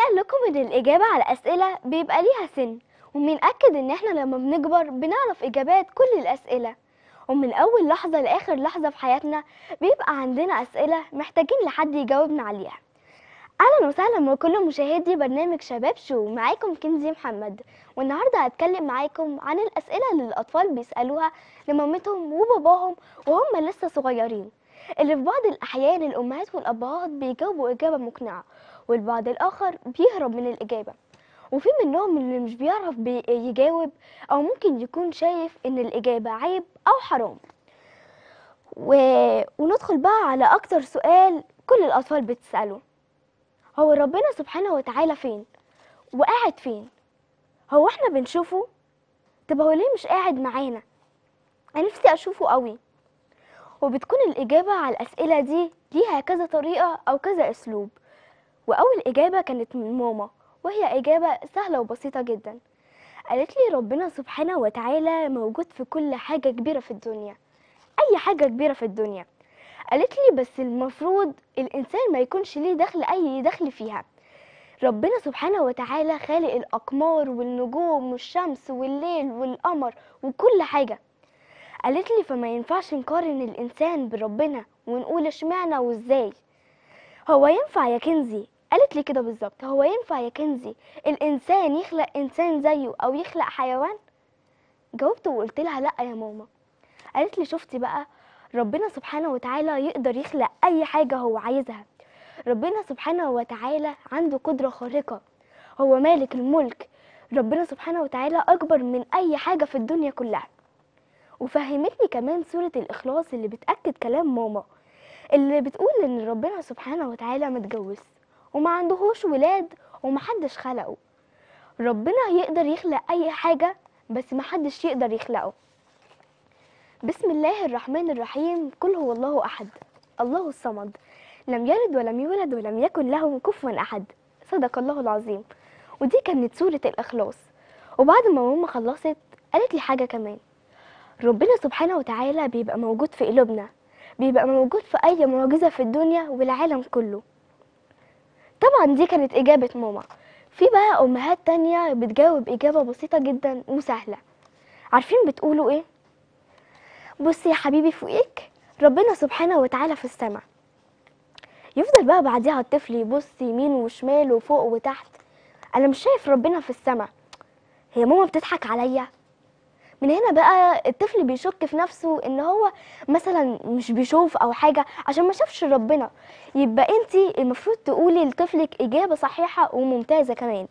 قال لكم ان الاجابه على اسئله بيبقى ليها سن ومين اكد ان احنا لما بنكبر بنعرف اجابات كل الاسئله ومن اول لحظه لاخر لحظه في حياتنا بيبقى عندنا اسئله محتاجين لحد يجاوبنا عليها اهلا وسهلا بكل مشاهدي برنامج شباب شو معاكم كنزي محمد والنهارده هتكلم معاكم عن الاسئله اللي الاطفال بيسالوها لمامتهم وباباهم وهم لسه صغيرين اللي في بعض الاحيان الامهات والابهات بيجاوبوا اجابه مقنعه والبعض الاخر بيهرب من الاجابه وفي منهم اللي مش بيعرف بي- يجاوب او ممكن يكون شايف ان الاجابه عيب او حرام و... وندخل بقى على اكتر سؤال كل الاطفال بتساله هو ربنا سبحانه وتعالى فين وقاعد فين هو احنا بنشوفه طب هو ليه مش قاعد معانا انا نفسي اشوفه قوي وبتكون الاجابه على الاسئله دي ليها كذا طريقه او كذا اسلوب واول اجابه كانت من ماما وهي اجابه سهله وبسيطه جدا قالت لي ربنا سبحانه وتعالى موجود في كل حاجه كبيره في الدنيا اي حاجه كبيره في الدنيا قالت لي بس المفروض الانسان ما يكونش ليه دخل اي دخل فيها ربنا سبحانه وتعالى خالق الاقمار والنجوم والشمس والليل والقمر وكل حاجه قالت لي فما ينفعش نقارن الانسان بربنا ونقول اشمعنى وازاي هو ينفع يا كنزي قالت لي كده بالظبط هو ينفع يا كنزي الانسان يخلق انسان زيه او يخلق حيوان جاوبت وقلت لها لا يا ماما قالت لي شفتي بقى ربنا سبحانه وتعالى يقدر يخلق اي حاجه هو عايزها ربنا سبحانه وتعالى عنده قدره خارقه هو مالك الملك ربنا سبحانه وتعالى اكبر من اي حاجه في الدنيا كلها وفهمتني كمان سوره الاخلاص اللي بتاكد كلام ماما اللي بتقول ان ربنا سبحانه وتعالى متجوز وما عندهوش ولاد ومحدش خلقه ربنا يقدر يخلق اي حاجه بس محدش يقدر يخلقه بسم الله الرحمن الرحيم قل هو الله احد الله الصمد لم يلد ولم يولد ولم يكن له كفوا احد صدق الله العظيم ودي كانت سوره الاخلاص وبعد ما ماما خلصت قالت لي حاجه كمان ربنا سبحانه وتعالى بيبقى موجود في قلوبنا بيبقى موجود في اي معجزه في الدنيا والعالم كله طبعا دي كانت اجابه ماما في بقى امهات تانية بتجاوب اجابه بسيطه جدا وسهله عارفين بتقولوا ايه بص يا حبيبي فوقيك ربنا سبحانه وتعالى في السماء يفضل بقى بعديها الطفل يبص يمين وشمال وفوق وتحت انا مش شايف ربنا في السماء هي ماما بتضحك عليا من هنا بقى الطفل بيشك في نفسه ان هو مثلا مش بيشوف او حاجه عشان ما شافش ربنا يبقى انت المفروض تقولي لطفلك اجابه صحيحه وممتازه كمان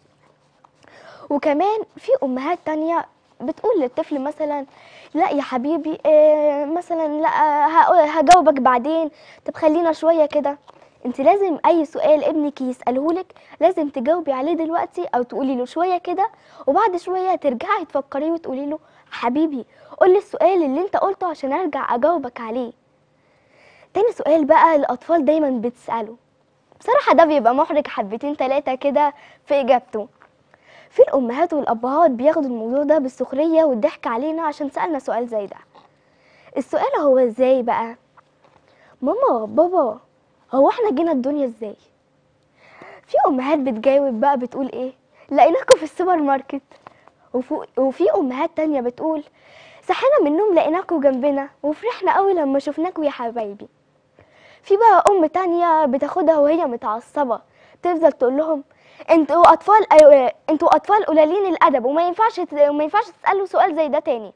وكمان في امهات تانية بتقول للطفل مثلا لا يا حبيبي آه، مثلا لا هقول- هجاوبك بعدين طب خلينا شويه كده انت لازم اي سؤال ابنك يسالهولك لازم تجاوبي عليه دلوقتي او تقولي له شويه كده وبعد شويه ترجعي تفكريه وتقولي له حبيبي قولي السؤال اللي انت قلته عشان ارجع اجاوبك عليه تاني سؤال بقى الاطفال دايما بتساله بصراحه ده بيبقى محرج حبتين تلاتة كده في اجابته في الامهات والابهات بياخدوا الموضوع ده بالسخريه والضحك علينا عشان سالنا سؤال زي ده السؤال هو ازاي بقى ماما بابا هو احنا جينا الدنيا ازاي في امهات بتجاوب بقى بتقول ايه لقيناكم في السوبر ماركت وفو- وفي امهات تانية بتقول صحينا من النوم لقيناكم جنبنا وفرحنا قوي لما شفناكم يا حبايبي في بقى ام تانية بتاخدها وهي متعصبة تفضل تقول لهم انتوا اطفال أيوة انتوا اطفال قليلين الادب وما ينفعش ت- وما ينفعش تسالوا سؤال زي ده تاني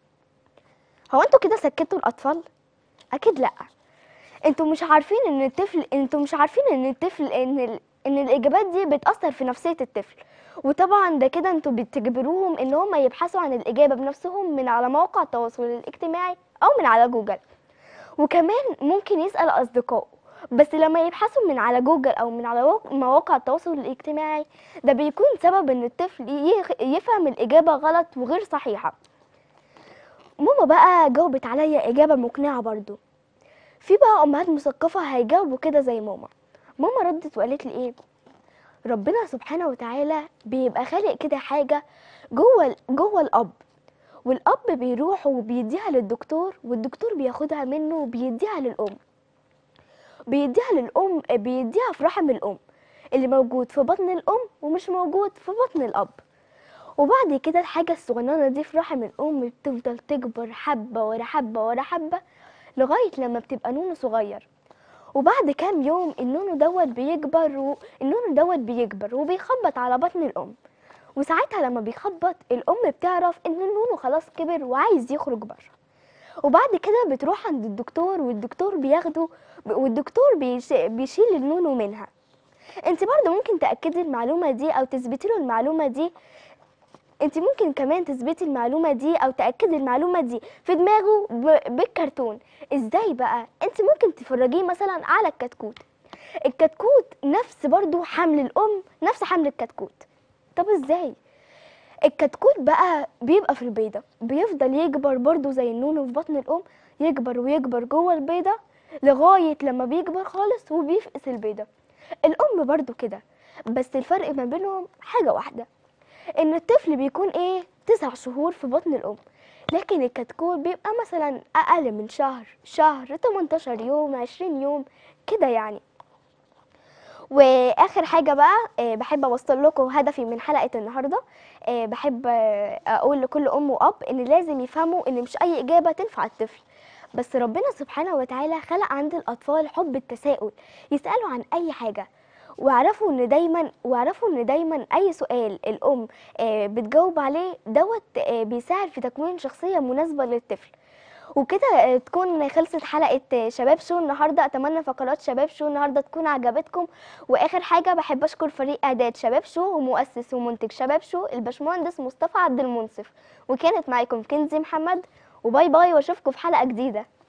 هو انتوا كده سكتوا الاطفال اكيد لا انتوا مش عارفين ان الطفل انتوا مش عارفين ان الطفل ان ال... ان الاجابات دي بتاثر في نفسيه الطفل وطبعا ده كده انتوا بتجبروهم ان هم يبحثوا عن الاجابه بنفسهم من على مواقع التواصل الاجتماعي او من على جوجل وكمان ممكن يسال اصدقائه بس لما يبحثوا من على جوجل او من على وق- مواقع التواصل الاجتماعي ده بيكون سبب ان الطفل يخ- يفهم الاجابه غلط وغير صحيحه ماما بقى جاوبت عليا اجابه مقنعه برضو في بقى امهات مثقفه هيجاوبوا كده زي ماما ماما ردت وقالت لي ايه ربنا سبحانه وتعالى بيبقى خالق كده حاجه جوه ال- جوه الاب والاب بيروح وبيديها للدكتور والدكتور بياخدها منه وبيديها للام بيديها للام بيديها في رحم الام اللي موجود في بطن الام ومش موجود في بطن الاب وبعد كده الحاجة الصغننة دي في رحم الأم بتفضل تكبر حبة ورا حبة ورا حبة لغاية لما بتبقى نونو صغير وبعد كام يوم النونو دوت بيكبر و... النونو دوت بيكبر وبيخبط على بطن الأم وساعتها لما بيخبط الأم بتعرف إن النونو خلاص كبر وعايز يخرج بره وبعد كده بتروح عند الدكتور والدكتور بياخده والدكتور بيش... بيشيل النونو منها انت برضه ممكن تأكدي المعلومة دي أو تثبتي له المعلومة دي انت ممكن كمان تثبتي المعلومة دي او تأكدي المعلومة دي في دماغه ب- بالكرتون ازاي بقى انت ممكن تفرجيه مثلا على الكتكوت الكتكوت نفس برضو حمل الام نفس حمل الكتكوت طب ازاي الكتكوت بقى بيبقى في البيضة بيفضل يكبر برضو زي النونو في بطن الام يكبر ويكبر جوه البيضة لغاية لما بيكبر خالص وبيفقس البيضة الام برضو كده بس الفرق ما بينهم حاجة واحدة ان الطفل بيكون ايه تسع شهور في بطن الام لكن الكتكوت بيبقى مثلا اقل من شهر شهر 18 يوم 20 يوم كده يعني واخر حاجه بقى آه، بحب اوصل لكم هدفي من حلقه النهارده آه، بحب آه، اقول لكل ام واب ان لازم يفهموا ان مش اي اجابه تنفع الطفل بس ربنا سبحانه وتعالى خلق عند الاطفال حب التساؤل يسالوا عن اي حاجه واعرفوا ان دايما واعرفوا ان دايما اي سؤال الام آه، بتجاوب عليه دوت آه، بيساعد في تكوين شخصيه مناسبه للطفل وكده آه، تكون خلصت حلقة آه، شباب شو النهاردة أتمنى فقرات شباب شو النهاردة تكون عجبتكم وآخر حاجة بحب أشكر فريق إعداد شباب شو ومؤسس ومنتج شباب شو الباشمهندس مصطفى عبد المنصف وكانت معاكم كنزي محمد وباي باي وأشوفكم في حلقة جديدة